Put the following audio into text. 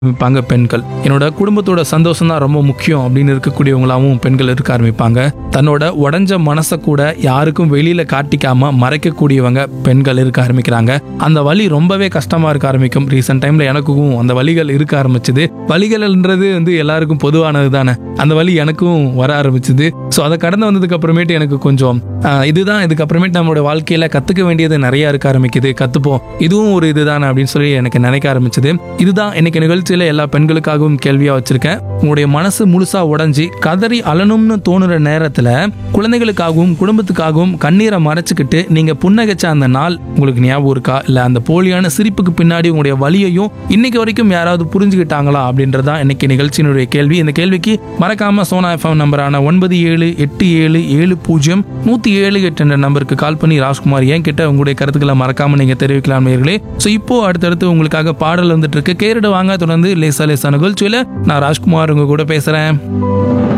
ஆரம்பிப்பாங்க பெண்கள் என்னோட குடும்பத்தோட சந்தோஷம் தான் ரொம்ப முக்கியம் அப்படின்னு இருக்கக்கூடியவங்களாவும் பெண்கள் இருக்க ஆரம்பிப்பாங்க தன்னோட உடஞ்ச மனசை கூட யாருக்கும் வெளியில காட்டிக்காம மறைக்கக்கூடியவங்க பெண்கள் இருக்க ஆரம்பிக்கிறாங்க அந்த வலி ரொம்பவே கஷ்டமா இருக்க ஆரம்பிக்கும் ரீசெண்ட் டைம்ல எனக்கும் அந்த வலிகள் இருக்க ஆரம்பிச்சது வலிகள்ன்றது வந்து எல்லாருக்கும் பொதுவானது தானே அந்த வலி எனக்கும் வர ஆரம்பிச்சது ஸோ அதை கடந்து வந்ததுக்கு அப்புறமேட்டு எனக்கு கொஞ்சம் ஆஹ், இதுதான் இதுக்கப்புறமேட்டு நம்மளோட வாழ்க்கையில கத்துக்க வேண்டியது நிறைய இருக்க ஆரம்பிக்குது கத்துப்போம் இதுவும் ஒரு இதுதானே அப்படின்னு சொல்லி எனக்கு நினைக்க ஆரம்பிச்சது இதுதான் இன்னைக்கு நிகழ்ச்சியில எல்லா பெண்களுக்காகவும் கேள்வியா வச்சிருக்கேன் உங்களுடைய மனசு முழுசா உடைஞ்சி கதறி அழணும்னு தோணுற நேரத்துல குழந்தைகளுக்காகவும் குடும்பத்துக்காகவும் கண்ணீரை மறைச்சுக்கிட்டு நீங்க புன்னகைச்ச அந்த நாள் உங்களுக்கு ஞாபகம் இருக்கா இல்ல அந்த போலியான சிரிப்புக்கு பின்னாடி உங்களுடைய வலியையும் இன்னைக்கு வரைக்கும் யாராவது புரிஞ்சுக்கிட்டாங்களா அப்படின்றதான் இன்னைக்கு நிகழ்ச்சியினுடைய கேள்வி இந்த கேள்விக்கு மறக்காம சோனா எஃப்எம் நம்பரான ஒன்பது ஏழு எட்டு ஏழு ஏழு பூஜ்ஜியம் நூத்தி ஏழு எட்டு என்ற நம்பருக்கு கால் பண்ணி ராஜ்குமார் ஏன் கிட்ட உங்களுடைய கருத்துக்களை மறக்காம நீங்க தெரிவிக்கலாம் நேர்களே ஸோ இப்போ அடுத்தடுத்து உங்களுக்காக பாடல் வந்துட்டு இருக்கு கேரிடு வாங்க தொடர்ந்து லேசா லேசா நிகழ்ச்சியில நான் ராஜ்குமார் உங்க கூட பேசுறேன்